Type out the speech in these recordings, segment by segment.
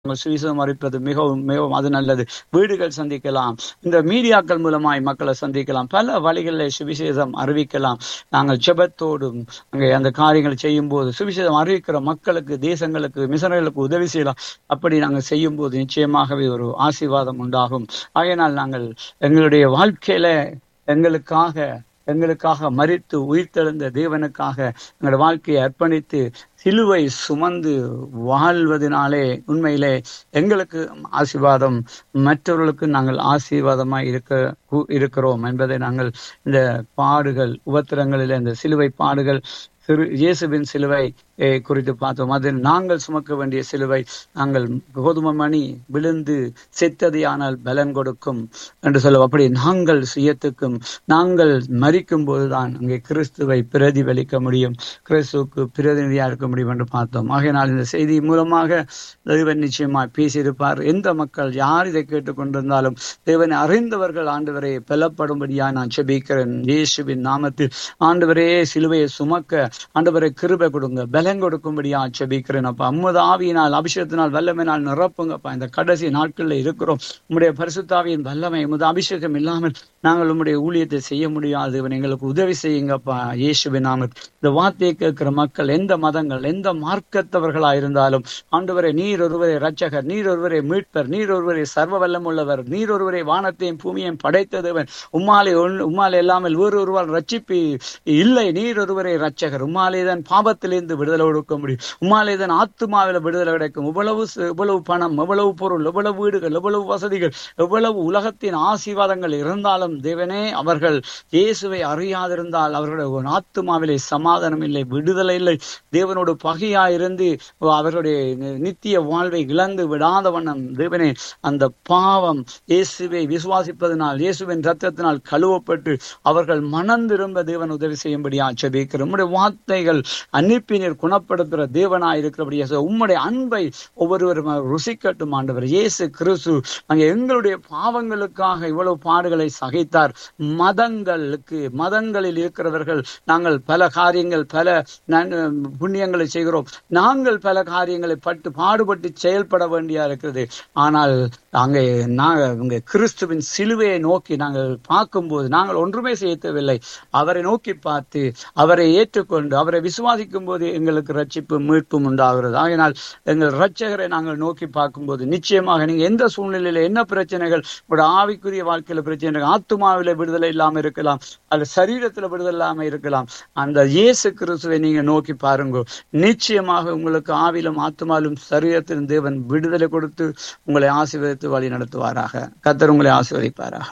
சுவிசேஷம் அறிப்பது மிகவும் மிகவும் அது நல்லது வீடுகள் சந்திக்கலாம் இந்த மீடியாக்கள் மூலமாய் மக்களை சந்திக்கலாம் பல வழிகளில் சுவிசேஷம் அறிவிக்கலாம் நாங்கள் ஜெபத்தோடும் அங்கே அந்த காரியங்களை செய்யும் போது சுவிசேஷம் அறிவிக்கிற மக்களுக்கு தேசங்களுக்கு மிஷனர்களுக்கு உதவி செய்யலாம் அப்படி நாங்கள் செய்யும் போது நிச்சயமாகவே ஒரு ஆசீர்வாதம் உண்டாகும் ஆகையினால் நாங்கள் எங்களுடைய வாழ்க்கையில எங்களுக்காக எங்களுக்காக மறித்து உயிர்த்தெழுந்த தேவனுக்காக எங்களோட வாழ்க்கையை அர்ப்பணித்து சிலுவை சுமந்து வாழ்வதனாலே உண்மையிலே எங்களுக்கு ஆசீர்வாதம் மற்றவர்களுக்கு நாங்கள் ஆசீர்வாதமாய் இருக்க இருக்கிறோம் என்பதை நாங்கள் இந்த பாடுகள் உபத்திரங்களில் இந்த சிலுவை பாடுகள் சிறு இயேசுவின் சிலுவை குறித்து பார்த்தோம் அது நாங்கள் சுமக்க வேண்டிய சிலுவை நாங்கள் கோதுமை மணி விழுந்து செத்ததையானால் பலன் கொடுக்கும் என்று சொல்லுவோம் அப்படி நாங்கள் சுயத்துக்கும் நாங்கள் மறிக்கும் போதுதான் அங்கே கிறிஸ்துவை பிரதிபலிக்க முடியும் கிறிஸ்துவுக்கு பிரதிநிதியா இருக்க முடியும் என்று பார்த்தோம் ஆகையினால் இந்த செய்தி மூலமாக தேவன் நிச்சயமாய் பேசியிருப்பார் எந்த மக்கள் யார் இதை கேட்டுக்கொண்டிருந்தாலும் தேவனை அறிந்தவர்கள் ஆண்டவரை பெலப்படும்படியா நான் செபிக்கிறேன் இயேசுவின் நாமத்தில் ஆண்டவரே சிலுவையை சுமக்க ஆண்டவரை கிருபை கொடுங்க பலன் கொடுக்கும்படியா செபிக்கிறேன் அப்பா அம்மது ஆவியினால் அபிஷேகத்தினால் வல்லமையினால் நிரப்புங்கப்பா இந்த கடைசி நாட்கள்ல இருக்கிறோம் உங்களுடைய பரிசுத்தாவியின் வல்லமை உமது அபிஷேகம் இல்லாமல் நாங்கள் உங்களுடைய ஊழியத்தை செய்ய முடியாது இவன் எங்களுக்கு உதவி செய்யுங்கப்பா இயேசுவின் நாமத் இந்த வார்த்தையை கேட்கிற மக்கள் எந்த மதங்கள் எந்த மார்க்கத்தவர்களா இருந்தாலும் ஆண்டவரை நீர் ஒருவரை ரட்சகர் நீர் ஒருவரை மீட்பர் நீர் ஒருவரை சர்வ வல்லம் உள்ளவர் நீர் ஒருவரை வானத்தையும் பூமியையும் படைத்ததவன் உம்மாலே உம்மாலே இல்லாமல் வேறு ஒருவர் ரட்சிப்பு இல்லை நீர் ஒருவரை ரட்சகர் உம்மாலே தான் பாபத்திலிருந்து விடுதலை கொடுக்க முடியும் உம்மாலே தான் ஆத்துமாவில விடுதலை கிடைக்கும் இவ்வளவு இவ்வளவு பணம் எவ்வளவு பொருள் எவ்வளவு வீடுகள் எவ்வளவு வசதிகள் எவ்வளவு உலகத்தின் ஆசீர்வாதங்கள் இருந்தாலும் தேவனே அவர்கள் இயேசுவை அறியாதிருந்தால் அவர்களுடைய ஆத்துமாவிலே சமாதானம் இல்லை விடுதலை இல்லை தேவனோடு பகையா இருந்து அவர்களுடைய நித்திய வாழ்வை இழந்து விடாத வண்ணம் தேவனே அந்த பாவம் இயேசுவை விசுவாசிப்பதனால் இயேசுவின் ரத்தத்தினால் கழுவப்பட்டு அவர்கள் மனம் திரும்ப தேவன் உதவி செய்யும்படி ஆட்சேபிக்கிறோம் உம்முடைய வார்த்தைகள் அனுப்பினர் குணப்படுத்துகிற தேவனாய் இருக்கிறபடியா உம்முடைய அன்பை ஒவ்வொருவரும் ருசிக்கட்டும் ஆண்டவர் இயேசு கிறிஸ்து அங்கே எங்களுடைய பாவங்களுக்காக இவ்வளவு பாடுகளை சகைத்தார் மதங்களுக்கு மதங்களில் இருக்கிறவர்கள் நாங்கள் பல காரியங்கள் பல புண்ணியங்களை செய்கிறோம் நாங்கள் பல காரியங்களை பட்டு பாடுபட்டு செயல்பட வேண்டியா இருக்கிறது ஆனால் அங்கே நாங்கள் கிறிஸ்துவின் சிலுவையை நோக்கி நாங்கள் பார்க்கும்போது நாங்கள் ஒன்றுமே செய்யவில்லை அவரை நோக்கி பார்த்து அவரை ஏற்றுக்கொண்டு அவரை விசுவாசிக்கும் போது எங்களுக்கு ரட்சிப்பு மீட்பும் உண்டாகிறது ஆகினால் எங்கள் ரட்சகரை நாங்கள் நோக்கி பார்க்கும்போது நிச்சயமாக நீங்க எந்த சூழ்நிலையில என்ன பிரச்சனைகள் ஒரு ஆவிக்குரிய வாழ்க்கையில பிரச்சனை ஆத்துமாவில விடுதலை இல்லாம இருக்கலாம் அல்ல சரீரத்துல விடுதலை இல்லாம இருக்கலாம் அந்த இயேசு கிறிஸ்துவை நீங்க நோக்கி பாருங்க நிச்சயமாக உங்களுக்கு ஆவிலும் ஆத்துமாவிலும் சரீரத்திலும் தேவன் விடுதலை கொடுத்து உங்களை ஆசீர்வதித்து வழி நடத்துவாராக கத்தர் உங்களை ஆசீர்வதிப்பாராக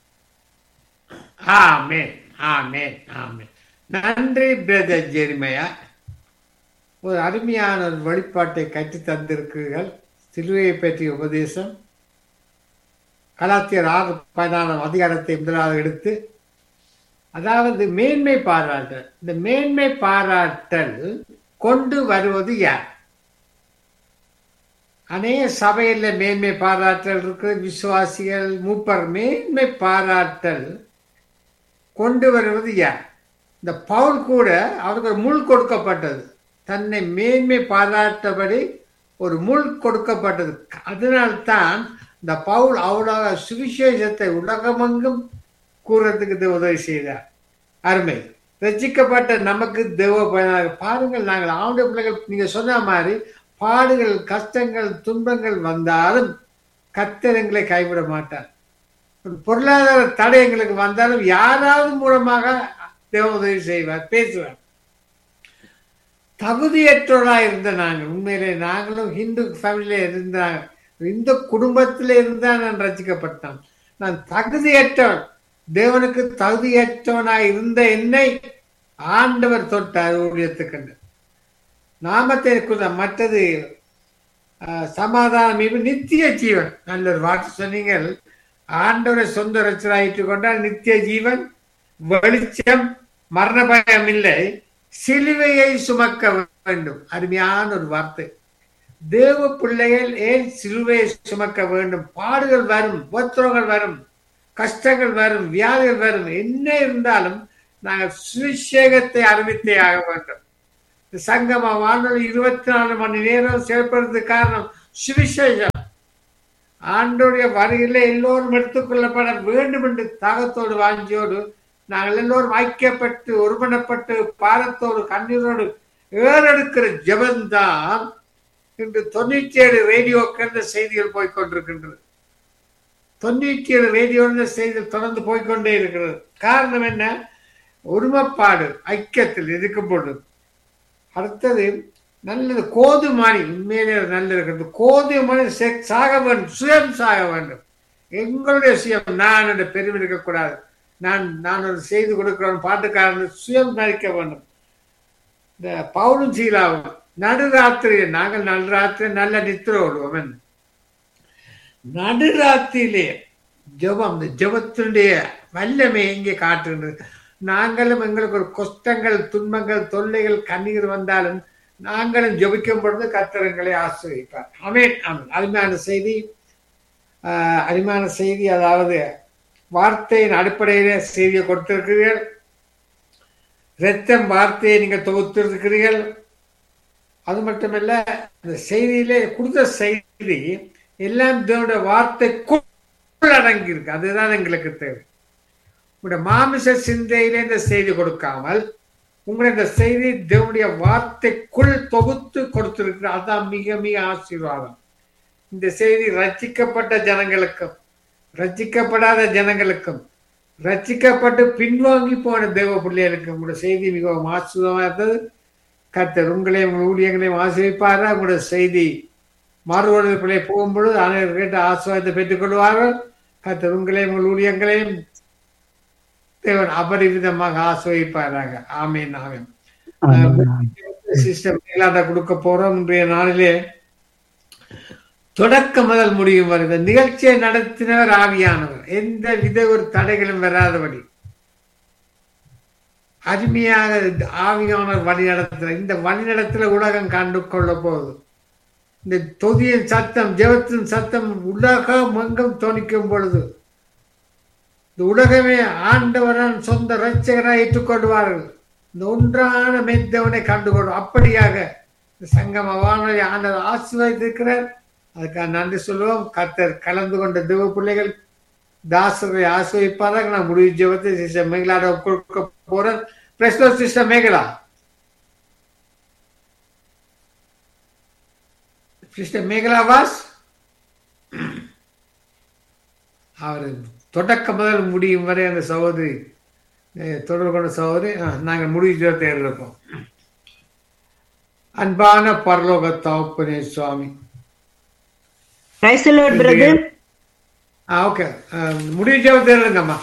ஆமேன் ஆமேன் ஆமேன் நன்றி பிரதர் ஜெரிமையா ஒரு அருமையான ஒரு வழிபாட்டை கற்று தந்திருக்கிறீர்கள் சிலுவையை பற்றிய உபதேசம் கலாத்தியர் ஆறு பதினாலாம் அதிகாரத்தை முதலாக எடுத்து அதாவது மேன்மை பாராட்டல் இந்த மேன்மை பாராட்டல் கொண்டு வருவது யார் அநேக சபையில் மேன்மை பாராட்டல் இருக்கு விசுவாசிகள் மூப்பர் மேன்மை பாராட்டல் கொண்டு வருவது யார் இந்த பவுல் கூட அவருக்கு ஒரு முள் கொடுக்கப்பட்டது தன்னை மேன்மை பாராட்டபடி ஒரு முள் கொடுக்கப்பட்டது அதனால்தான் இந்த பவுல் அவ்வளவு சுவிசேஷத்தை உலகமெங்கும் கூறத்துக்கு உதவி செய்தார் அருமை ரசிக்கப்பட்ட நமக்கு தேவ பாருங்கள் நாங்கள் ஆண்டு பிள்ளைகள் நீங்க சொன்ன மாதிரி பாடுகள் கஷ்டங்கள் துன்பங்கள் வந்தாலும் கத்தரங்களை கைவிட மாட்டார் பொருளாதார தடை எங்களுக்கு வந்தாலும் யாராவது மூலமாக தேவ உதவி செய்வார் பேசுவார் தகுதியற்றவரா இருந்த நாங்கள் உண்மையிலே நாங்களும் ஹிந்து ஃபேமிலியில இருந்தாங்க இந்த குடும்பத்தில இருந்தா நான் ரசிக்கப்பட்டான் நான் தகுதியற்றவன் தேவனுக்கு தகுதியற்றவனாய் இருந்த என்னை ஆண்டவர் தொட்டார் ஊழியத்துக்கண்டு நாமத்தை மற்றது சமாதானம் இது நித்திய ஜீவன் நல்ல ஒரு வார்த்தை சொன்னீங்க ஆண்டவரை சொந்த ரச்சராயிட்டு கொண்டால் நித்திய ஜீவன் வெளிச்சம் மரண பயம் இல்லை சிலுவையை சுமக்க வேண்டும் அருமையான ஒரு வார்த்தை தேவ பிள்ளைகள் ஏன் சிலுவையை சுமக்க வேண்டும் பாடுகள் வரும் உபத்திரங்கள் வரும் கஷ்டங்கள் வரும் வியாதிகள் வரும் என்ன இருந்தாலும் நாங்கள் சுவிசேகத்தை அறிவித்தே ஆக வேண்டும் சங்கம வானொலி இருபத்தி நாலு மணி நேரம் செயல்படுறதுக்கு காரணம் சுவிசேஷம் ஆண்டோடைய வருகையில எல்லோரும் எடுத்துக்கொள்ளப்பட வேண்டும் என்று தாகத்தோடு வாஞ்சியோடு நாங்கள் எல்லோரும் ஐக்கியப்பட்டு ஒருமனப்பட்டு பாரத்தோடு கண்ணீரோடு ஏறெடுக்கிற ஜபந்தான் இன்று தொண்ணூற்றி ஏழு ரேடியோக்கள் இந்த செய்திகள் போய்கொண்டிருக்கின்றது தொண்ணூற்றி ஏழு ரேடியோ இந்த செய்திகள் தொடர்ந்து போய்கொண்டே இருக்கிறது காரணம் என்ன ஒருமைப்பாடு ஐக்கியத்தில் இருக்கும் பொழுது அடுத்தது நல்லது கோதுமானி உண்மையிலே நல்லது இருக்கிறது கோதுமானி சாக வேண்டும் சுயம் சாக வேண்டும் எங்களுடைய சுயம் நான் என்ற பெருமை இருக்கக்கூடாது நான் நான் ஒரு செய்து கொடுக்கிறேன் பாட்டுக்காரன் சுயம் நடிக்க வேண்டும் இந்த பவுனும் சீலாவும் நடுராத்திரி நாங்கள் நடுராத்திரி நல்ல நித்திர விடுவோம் நடுராத்திரியிலே ஜபம் இந்த ஜபத்தினுடைய வல்லமை எங்கே காட்டுகின்றது நாங்களும் எங்களுக்கு ஒரு கஷ்டங்கள் துன்பங்கள் தொல்லைகள் கண்ணீர் வந்தாலும் நாங்களும் ஜபிக்கும் பொழுது கத்திரங்களை ஆசிரியப்பார் அமேன் அமேன் அருமையான செய்தி அருமையான செய்தி அதாவது வார்த்தையின் அடிப்படையில செய்தியை கொடுத்திருக்கிறீர்கள் ரத்தம் வார்த்தையை நீங்கள் தொகுத்திருக்கிறீர்கள் அது மட்டுமல்ல இந்த செய்தியிலே கொடுத்த செய்தி எல்லாம் தேவனுடைய வார்த்தைக்குள் அடங்கி இருக்கு அதுதான் எங்களுக்கு தேவை உங்களுடைய மாமிச சிந்தையிலே இந்த செய்தி கொடுக்காமல் உங்களுடைய இந்த செய்தி தேவனுடைய வார்த்தைக்குள் தொகுத்து கொடுத்திருக்கிற அதுதான் மிக மிக ஆசீர்வாதம் இந்த செய்தி ரச்சிக்கப்பட்ட ஜனங்களுக்கும் ரச்சிக்கப்படாத ஜனங்களுக்கும் ரச்சிக்கப்பட்டு பின்வாங்கி போன தேவ பிள்ளைகளுக்கு உங்களுடைய செய்தி மிகவும் ஆசீர்வாதமாக இருந்தது கர்த்தர் உங்களையும் உங்கள் ஊழியங்களையும் ஆசிரிப்பாரா உங்களுடைய செய்தி மாறுபடுவது பிள்ளை போகும்பொழுது அனைவரும் கேட்டு ஆசிர்வாதத்தை பெற்றுக் கொள்வார்கள் கர்த்தர் உங்களையும் உங்கள் ஊழியங்களையும் தேவன் அபரிவிதமாக ஆசிர்வதிப்பாராங்க ஆமீன் ஆமீன் சிஸ்டம் மேலாண்ட கொடுக்க போறோம் இன்றைய நாளிலே தொடக்க முதல் முடியும் வரை இந்த நிகழ்ச்சியை நடத்தினவர் ஆவியானவர் எந்த வித ஒரு தடைகளும் வராதபடி அருமையாக ஆவியானவர் வழி நடத்துற இந்த வழி நடத்துல உலகம் கண்டு கொள்ள போகுது இந்த தொதியின் சத்தம் ஜெபத்தின் சத்தம் உலகம் எங்கும் தோணிக்கும் பொழுது இந்த உலகமே ஆண்டவரான் சொந்த ரட்சகராக ஏற்றுக்கொள்வார்கள் இந்த ஒன்றான மெத்தவனை கண்டுகொள்வோம் அப்படியாக இந்த சங்கம வானொலி ஆண்டவர் ஆசீர்வதித்திருக்கிறார் அதுக்காக நன்றி சொல்லுவோம் கத்தர் கலந்து கொண்ட தேவ பிள்ளைகள் தாசரை ஆசிரியப்பாராக நான் முடிவு ஜெபத்தை சிஸ்டர் மேகலாட கொடுக்க போறேன் பிரஸ்லோ சிஸ்டர் மேகலா சிஸ்டர் மேகலா வாஸ் அவர் தொடக்க முதல் முடியும் வரை அந்த சகோதரி தொடர்பு கொண்ட சகோதரி நாங்கள் முடிவு ஜெபத்தை இருக்கோம் அன்பான பரலோக தகப்பனே சுவாமி praise lord brother ah okay முடிவு ஜெபத்தை எழுதுங்கம்மா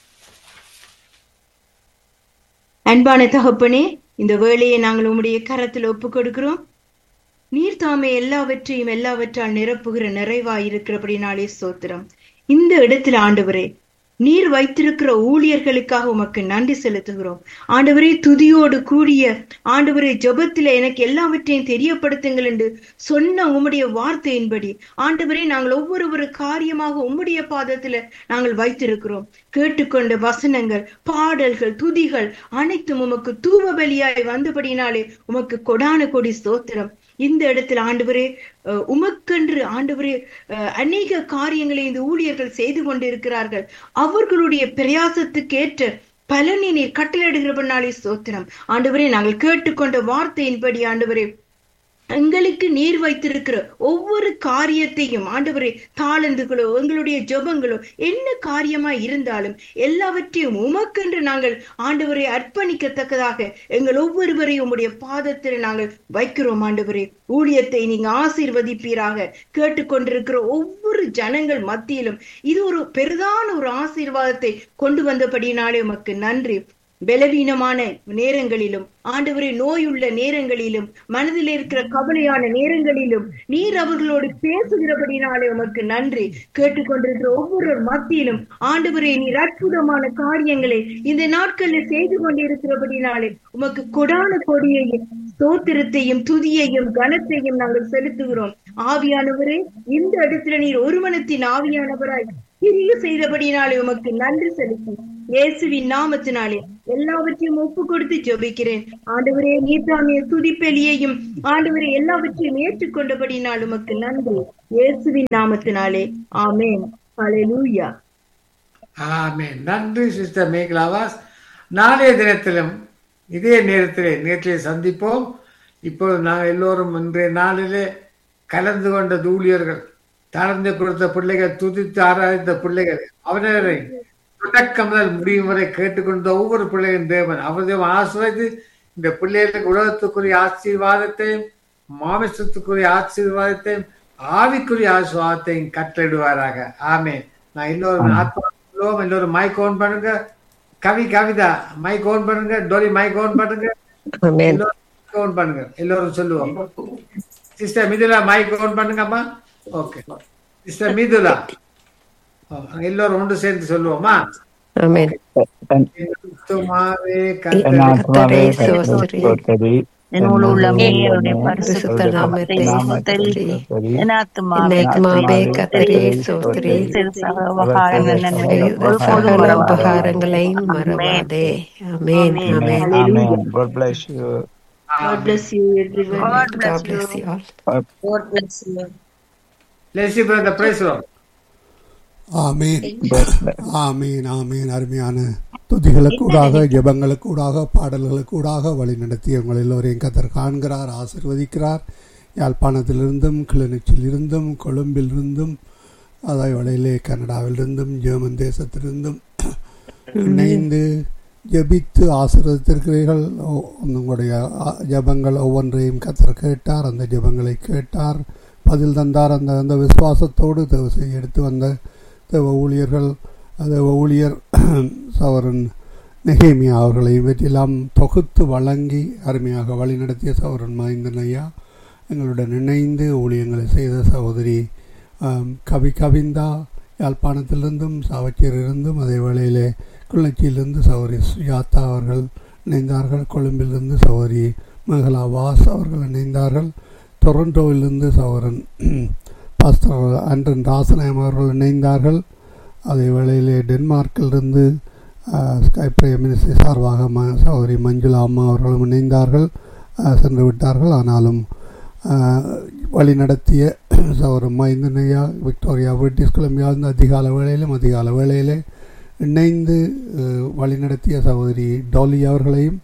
அன்பான தகப்பனே இந்த வேலையை நாங்கள் உம்முடைய கரத்தில் ஒப்பு கொடுக்கிறோம் நீர் தாமே எல்லாவற்றையும் எல்லாவற்றால் நிரப்புகிற நிறைவாயிருக்கிறபடினாலே ஸ்தோத்திரம் இந்த இடத்தில் ஆண்டவரே நீர் வைத்திருக்கிற ஊழியர்களுக்காக உமக்கு நன்றி செலுத்துகிறோம் ஆண்டவரே துதியோடு கூடிய ஆண்டவரே ஜபத்தில எனக்கு எல்லாவற்றையும் தெரியப்படுத்துங்கள் என்று சொன்ன உம்முடைய வார்த்தையின்படி ஆண்டவரே நாங்கள் ஒவ்வொரு காரியமாக உம்முடைய பாதத்துல நாங்கள் வைத்திருக்கிறோம் கேட்டுக்கொண்ட வசனங்கள் பாடல்கள் துதிகள் அனைத்தும் உமக்கு தூவ பலியாய் வந்தபடினாலே உமக்கு கொடான கொடி ஸ்தோத்திரம் இந்த இடத்தில் ஆண்டவரே உமக்கென்று ஆண்டவரே அநேக காரியங்களை இந்த ஊழியர்கள் செய்து கொண்டிருக்கிறார்கள் அவர்களுடைய பிரயாசத்துக்கு ஏற்ற பலனை நீர் கட்டளிடுகிறபடினாலே ஸ்தோத்திரம் ஆண்டவரே நாங்கள் கேட்டுக்கொண்ட வார்த்தையின்படி ஆண்டவரே எங்களுக்கு நீர் வைத்திருக்கிற ஒவ்வொரு காரியத்தையும் ஆண்டவரே தாளந்துகளோ எங்களுடைய ஜபங்களோ என்ன காரியமா இருந்தாலும் எல்லாவற்றையும் உமக்கென்று நாங்கள் ஆண்டவரை அர்ப்பணிக்கத்தக்கதாக எங்கள் ஒவ்வொருவரையும் உம்முடைய பாதத்தில் நாங்கள் வைக்கிறோம் ஆண்டவரே ஊழியத்தை நீங்க ஆசீர்வதிப்பீராக கேட்டுக்கொண்டிருக்கிற ஒவ்வொரு ஜனங்கள் மத்தியிலும் இது ஒரு பெரிதான ஒரு ஆசீர்வாதத்தை கொண்டு வந்தபடினாலே உமக்கு நன்றி பலவீனமான நேரங்களிலும் ஆண்டவரை நோயுள்ள நேரங்களிலும் மனதில் இருக்கிற கவலையான நேரங்களிலும் நீர் அவர்களோடு பேசுகிறபடினாலே உமக்கு நன்றி கேட்டுக்கொண்டிருக்கிற ஒவ்வொரு மத்தியிலும் ஆண்டவரை நீர் அற்புதமான காரியங்களை இந்த நாட்களில் செய்து கொண்டிருக்கிறபடினாலே உமக்கு கொடான கொடியையும் ஸ்தோத்திரத்தையும் துதியையும் கனத்தையும் நாங்கள் செலுத்துகிறோம் ஆவியானவரே இந்த இடத்துல நீர் ஒருமனத்தின் ஆவியானவராய் கிரிய செய்தபடினாலே உமக்கு நன்றி செலுத்தி இயேசுவின் நாமத்தினாலே எல்லாவற்றையும் ஒப்பு கொடுத்து ஜெபிக்கிறேன் ஆண்டவரே நீர்தாமிய துதிப்பெலியையும் ஆண்டவரே எல்லாவற்றையும் ஏற்றுக்கொண்டபடினால் உமக்கு நன்றி இயேசுவின் நாமத்தினாலே ஆமென் ஹalleluya ஆமென் நன்றி சிஸ்டர் மேகலாவாஸ் நாளைய தினத்திலும் இதே நேரத்திலே நேற்றிலே சந்திப்போம் இப்போது நாங்கள் எல்லோரும் இன்றைய நாளிலே கலந்து கொண்ட ஊழியர்கள் தளர்ந்து கொடுத்த பிள்ளைகள் துதித்து ஆராய்ந்த பிள்ளைகள் அவரை தொடக்கம் முதல் முடியும் வரை கேட்டுக்கொண்ட ஒவ்வொரு பிள்ளைகளின் தேவன் அவர் தேவன் ஆசிர்வதித்து இந்த பிள்ளைகளுக்கு உலகத்துக்குரிய ஆசீர்வாதத்தையும் மாமிசத்துக்குரிய ஆசீர்வாதத்தையும் ஆவிக்குரிய ஆசீர்வாதத்தையும் கட்டளிடுவாராக ஆமே நான் இன்னொரு ஆத்மா சொல்லுவோம் எல்லோரும் மைக் ஓன் பண்ணுங்க கவி கவிதா மைக் ஓன் பண்ணுங்க டோலி மைக் ஓன் பண்ணுங்க ஆமென் எல்லோரும் mic on பண்ணுங்க எல்லோரும் சொல்லுவோம் சிஸ்டர் மிதுலா மைக் ஓன் பண்ணுங்கம்மா ஓகே சிஸ்டர் மிதுலா ஓ, எல்லோரும் ஒன்று சேர்ந்து சொல்லுவோமா ஆமென் சுத்தமாவே என் ஆத்மாவே கர்த்தரை கர்த்தரை ஸ்தோத்திரி. ஸ்தோத்திரி. என்னோடு உள்ளமே என்னோடு அவருடைய உள்ளமே பரிசுத்த பரிசுத்த நாமத்தை நாமத்தை ஸ்தோத்திரி. ஸ்தோத்திரி. என் என் ஆத்துமாவே ஆத்மாவே கர்த்தரை கர்த்தரை ஸ்தோத்திரி. ஸ்தோத்திரி. சிறு சகல உபகாரங்கள் நன்மைகள் சகல ஒருபோதும் மறவாதே. உபகாரங்களை மறவாதே amen Amen. Amen Amen. God bless you. God bless you everyone God God bless bless you. you all God bless you. லெசி பிரதர் பிரைஸ் ஆமீன் God bless. ஆமீன் ஆமீன் அருமையான துதிகளுக்கூடாக ஜெபங்களுக்கூடாக பாடல்களுக்கூடாக வழி நடத்தி உங்கள் எல்லோரையும் கத்தர் காண்கிறார் ஆசிர்வதிக்கிறார் யாழ்ப்பாணத்திலிருந்தும் கிளிநொச்சியிலிருந்தும் கொழும்பிலிருந்தும் அதே வேளையிலே கனடாவிலிருந்தும் ஜெர்மன் தேசத்திலிருந்தும் இணைந்து ஜெபித்து ஆசீர்வதித்திருக்கிறீர்கள் ஓ- உங்களுடைய ஆ- ஜெபங்கள் ஒவ்வொன்றையும் கத்தர் கேட்டார் அந்த ஜெபங்களை கேட்டார் பதில் தந்தார் அந்த அந்த விசுவாசத்தோடு தேவ செய்ய எடுத்து வந்த தேவ ஊழியர்கள் தேவ ஊழியர் சவரன் நெகேமியா அவர்களை இவற்றெல்லாம் தொகுத்து வழங்கி அருமையாக வழிநடத்திய சவரன் மைந்தன் ஐயா எங்களுடன் இணைந்து ஊழியங்களை செய்த சகோதரி ஆம், கவி கவிந்தா யாழ்ப்பாணத்திலிருந்தும் சாவச்சேரியிலிருந்தும் அதே வேளையிலே கிளிநொச்சியிலிருந்து சகோதரி சுஜாதா அவர்கள் இணைந்தார்கள் கொழும்பிலிருந்து சகோதரி மகளா வாஸ் அவர்கள் இணைந்தார்கள் டொரண்டோவிலிருந்து சகோதரன் பாஸ்டர் அன்றன் ராசநாயம் அவர்கள் இணைந்தார்கள் அதே வேளையிலே டென்மார்க்கிலிருந்து ஸ்கை பிரைம் மினிஸ்ட்ரி சார்பாக ம சகோதரி மஞ்சுளா அம்மா அவர்களும் இணைந்தார்கள் ஆஹ், சென்று விட்டார்கள் ஆனாலும் ஆஹ், வழி நடத்திய சகோதரன் மைந்தனையா விக்டோரியா பிரிட்டிஷ் கொலம்பியாவிலிருந்து அதிகால வேளையிலும் அதிகால வேளையிலே இணைந்து ஆஹ், வழி நடத்திய சகோதரி டோலி அவர்களையும்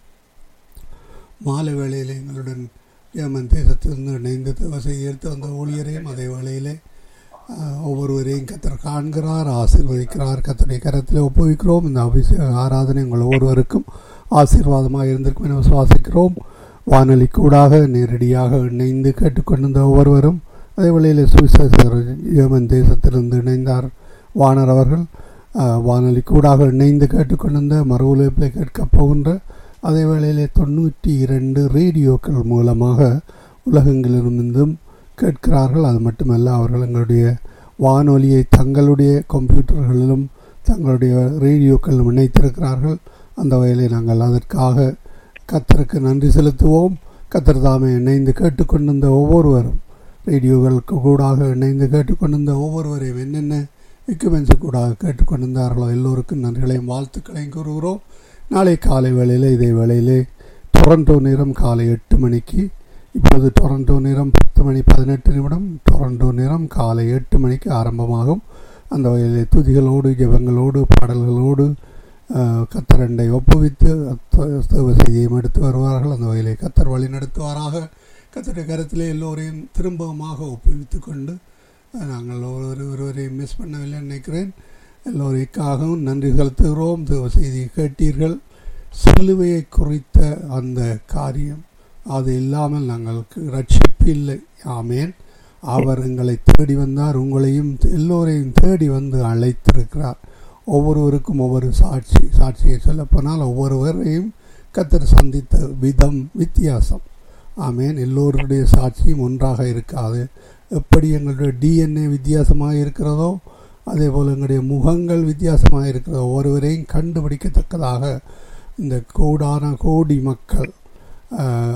மாலை வேளையிலே எங்களுடன் ஜெர்மன் தேசத்திலிருந்து இணைந்து தேவசை எடுத்து வந்த ஊழியரையும் அதே வேளையிலே ஆஹ், ஒவ்வொருவரையும் கத்தர் காண்கிறார் ஆசீர்வதிக்கிறார் கத்தருடைய கரத்தில் ஒப்புவிக்கிறோம் இந்த அபிஷேக ஆராதனை உங்கள் ஒவ்வொருவருக்கும் ஆசீர்வாதமாக இருந்திருக்கும் என விசுவாசிக்கிறோம் வானொலி கூடாக நேரடியாக இணைந்து கேட்டுக்கொண்டிருந்த ஒவ்வொருவரும் அதே வேளையில் சுவிசேஷர் ஜெர்மன் தேசத்திலிருந்து இணைந்தார் வானர் அவர்கள் ஆஹ், வானொலி கூடாக இணைந்து கேட்டுக்கொண்டிருந்த மறு உழைப்பில் கேட்கப் போகின்ற அதே வேளையிலே தொண்ணூற்றி இரண்டு ரேடியோக்கள் மூலமாக உலகெங்கிலிருந்தும் கேட்கிறார்கள் அது மட்டுமல்ல அவர்கள் எங்களுடைய வானொலியை தங்களுடைய கம்ப்யூட்டர்களிலும் தங்களுடைய ரேடியோக்களிலும் இணைத்திருக்கிறார்கள் அந்த வகையிலே நாங்கள் அதற்காக கத்தருக்கு நன்றி செலுத்துவோம் கத்தர் தாமே இணைந்து கேட்டுக்கொண்டிருந்த ஒவ்வொருவரும் ரேடியோகளுக்கு கூடாக இணைந்து கேட்டுக்கொண்டிருந்த ஒவ்வொருவரையும் என்னென்ன எக்யூப்மெண்ட்ஸு கூடாக கேட்டுக்கொண்டிருந்தார்களோ எல்லோருக்கும் நன்றிகளையும் வாழ்த்துக்களையும் கூறுகிறோம் நாளை காலை வேளையிலே இதே வேளையிலே டொரண்டோ நேரம் காலை எட்டு மணிக்கு இப்பொழுது டொரண்டோ நேரம் பத்து மணி பதினெட்டு நிமிடம் டொரண்டோ நேரம் காலை எட்டு மணிக்கு ஆரம்பமாகும் அந்த வகையிலே துதிகளோடு ஜெபங்களோடு பாடல்களோடு ஆஹ், கத்தரண்டை ஒப்புவித்து அத்த- தேவ செய்தியும் எடுத்து வருவார்கள் அந்த வகையிலே கத்தர் வழி நடத்துவாராக கத்தருடைய கருத்திலே எல்லோரையும் திரும்பமாக ஒப்புவித்து கொண்டு ஆஹ், நாங்கள் ஒருவர் ஒருவரையும் மிஸ் பண்ணவில்லை நினைக்கிறேன் எல்லோருக்காகவும் நன்றி செலுத்துகிறோம் தேவ செய்தி கேட்டீர்கள் சிலுவையை குறித்த அந்த காரியம் அது இல்லாமல் நாங்கள் ரட்சிப்பு இல்லை ஆமேன் அவர் எங்களை தேடி வந்தார் உங்களையும் எல்லோரையும் தேடி வந்து அழைத்திருக்கிறார் ஒவ்வொருவருக்கும் ஒவ்வொரு சாட்சி சாட்சியை சொல்லப்போனால் ஒவ்வொருவரையும் கத்தர் சந்தித்த விதம் வித்தியாசம் ஆமேன் எல்லோருடைய சாட்சியும் ஒன்றாக இருக்காது எப்படி எங்களுடைய டிஎன்ஏ வித்தியாசமாக இருக்கிறதோ அதே போல் எங்களுடைய முகங்கள் வித்தியாசமாக இருக்கிறதோ ஒவ்வொருவரையும் கண்டுபிடிக்கத்தக்கதாக இந்த கோடான கோடி மக்கள் ஆஹ்,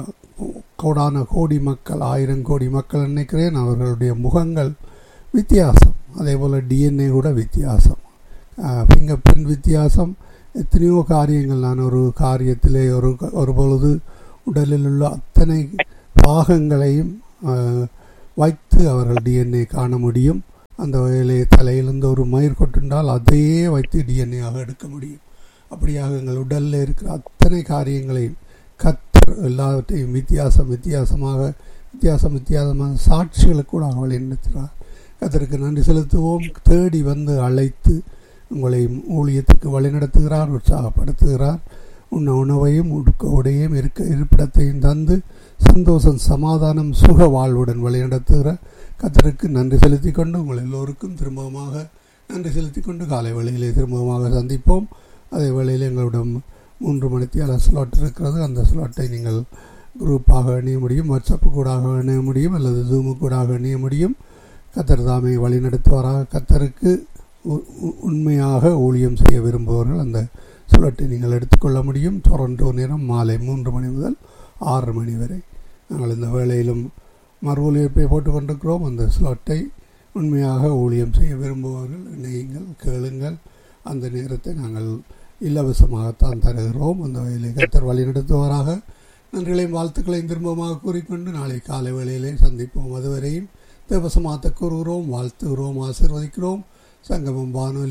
கோடான கோடி மக்கள் ஆயிரம் கோடி மக்கள் நினைக்கிறேன் அவர்களுடைய முகங்கள் வித்தியாசம் அதே போல் டிஎன்ஏ கூட வித்தியாசம் ஃபிங்கர் பிரிண்ட் வித்தியாசம் எத்தனையோ காரியங்கள் நான் ஒரு காரியத்திலே ஒரு ஒரு பொழுது உடலில் உள்ள அத்தனை பாகங்களையும் ஆஹ், வைத்து அவர்கள் டிஎன்ஏ காண முடியும் அந்த வகையிலே தலையிலிருந்து ஒரு மயிர் கொட்டுண்டால் அதையே வைத்து டிஎன்ஏ ஆக எடுக்க முடியும் அப்படியாக எங்கள் உடலில் இருக்கிற அத்தனை காரியங்களையும் கத்தர் எல்லாவற்றையும் வித்தியாசம் வித்தியாசமாக வித்தியாசம் வித்தியாசமான சாட்சிகளுக்கு கூட அவளை நடத்துகிறார் கத்தருக்கு நன்றி செலுத்துவோம் தேடி வந்து அழைத்து உங்களை ஊழியத்துக்கு வழிநடத்துகிறார் உற்சாகப்படுத்துகிறார் உண்ண உணவையும் உடுக்க உடையும் இருக்க இருப்பிடத்தையும் தந்து சந்தோஷம் சமாதானம் சுக வாழ்வுடன் வழிநடத்துகிற கத்தருக்கு நன்றி செலுத்தி கொண்டு உங்கள் எல்லோருக்கும் திரும்பமாக நன்றி செலுத்தி கொண்டு காலை வேளையிலே திரும்பமாக சந்திப்போம் அதே வேளையில் எங்களிடம் மூன்று மணித்தியால ஸ்லாட் இருக்கிறது அந்த ஸ்லாட்டை நீங்கள் குரூப்பாக இணைய முடியும் வாட்ஸ்அப்பு கூடாக இணைய முடியும் அல்லது ஜூமு கூடாக இணைய முடியும் கத்தர் தாமை வழிநடத்துவாராக கத்தருக்கு உ- உ- உண்மையாக ஊழியம் செய்ய விரும்புபவர்கள் அந்த சுழட்டை நீங்கள் எடுத்துக்கொள்ள முடியும் டொரண்டோ நேரம் மாலை மூன்று மணி முதல் ஆறு மணி வரை நாங்கள் இந்த வேளையிலும் மறு ஒலிபரப்பை போட்டுக் கொண்டிருக்கிறோம் அந்த ஸ்லாட்டை உண்மையாக ஊழியம் செய்ய விரும்புபவர்கள் இணையுங்கள் கேளுங்கள் அந்த நேரத்தை நாங்கள் இலவசமாகத்தான் தருகிறோம் அந்த வகையிலே கத்தர் வழி நடத்துவாராக நன்றிகளையும் வாழ்த்துக்களையும் திரும்பமாக கூறிக்கொண்டு நாளை காலை வேளையிலே சந்திப்போம் அதுவரையும் தேவசமாத்த கூறுகிறோம் வாழ்த்துகிறோம் ஆசிர்வதிக்கிறோம் சங்கமம் வானொலி